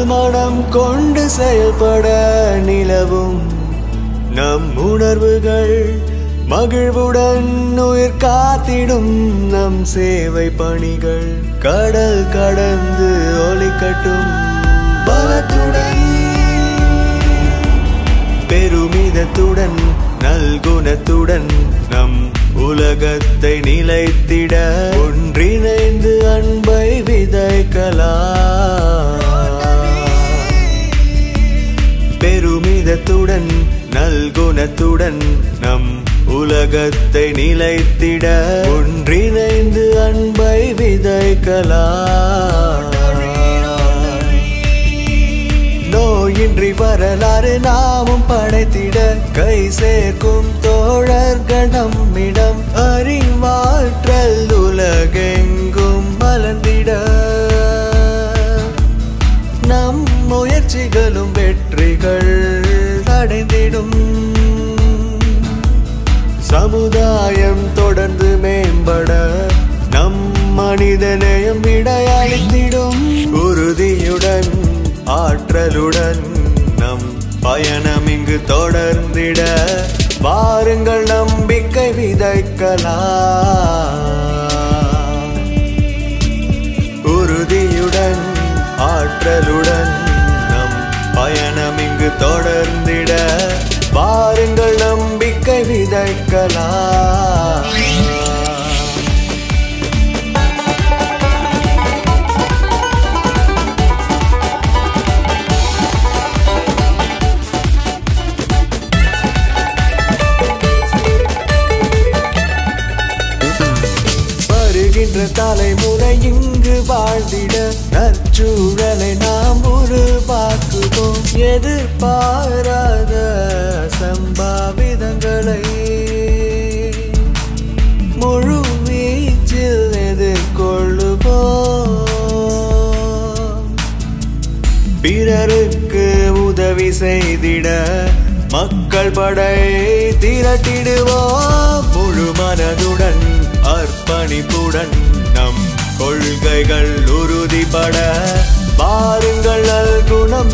மனம் கொண்டு செயல்பட நிலவும் நம் உணர்வுகள் மகிழ்வுடன் உயிர் காத்திடும் நம் சேவை பணிகள் கடல் கடந்து ஒலிக்கட்டும் பலத்துடன் பெருமிதத்துடன் நல்குணத்துடன் நம் உலகத்தை நிலைத்திட ஒன்றிணைந்து அன்பை விதைக்கலாம் பெருமிதத்துடன் நல்குணத்துடன் நம் உலகத்தை நிலைத்திட ஒன்றிணைந்து அன்பை விதைக்கலாம் நோயின்றி வரலாறு நாமும் படைத்திட கை சேர்க்கும் தோழர்கள் நம்மிடம் அறிவாற்றல் உலகெங்கும் மலர்ந்திட நம் முயற்சிகளும் வெற்றிகள் அடைந்திடும் சமுதாயம் தொடர்ந்து மேம்பட நம் மனிதநேயம் விடையளித்திடும் உறுதியுடன் ஆற்றலுடன் நம் பயணம் இங்கு தொடர்ந்திட வாருங்கள் நம்பிக்கை விதைக்கலாம் உறுதியுடன் ஆற்றலுடன் நம் பயணம் இங்கு தொடர்ந்திட வாருங்கள் நம்பிக்கை விதைக்கலாம் வருகின்ற தலைமுறை இங்கு வாழ்ந்திட நற்சூழலை நாம் உருவாக்குவோம் எதிர்பாராத சம்பாவிதங்களை முழு வீச்சில் எதிர்கொள்ளுவோம் பிறருக்கு உதவி செய்திட மக்கள் படை திரட்டிடுவோம் முழு மனதுடன் அர்ப்பணிப்புடன் நம் கொள்கைகள் உறுதிப்பட பாருங்கள் குணம்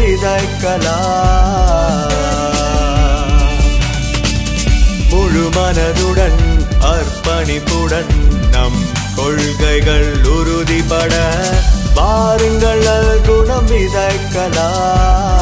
விதைக்கலாம் முழு மனதுடன் அர்ப்பணிப்புடன் நம் கொள்கைகள் உறுதிப்பட பாருங்கள் குணம் விதைக்கலாம்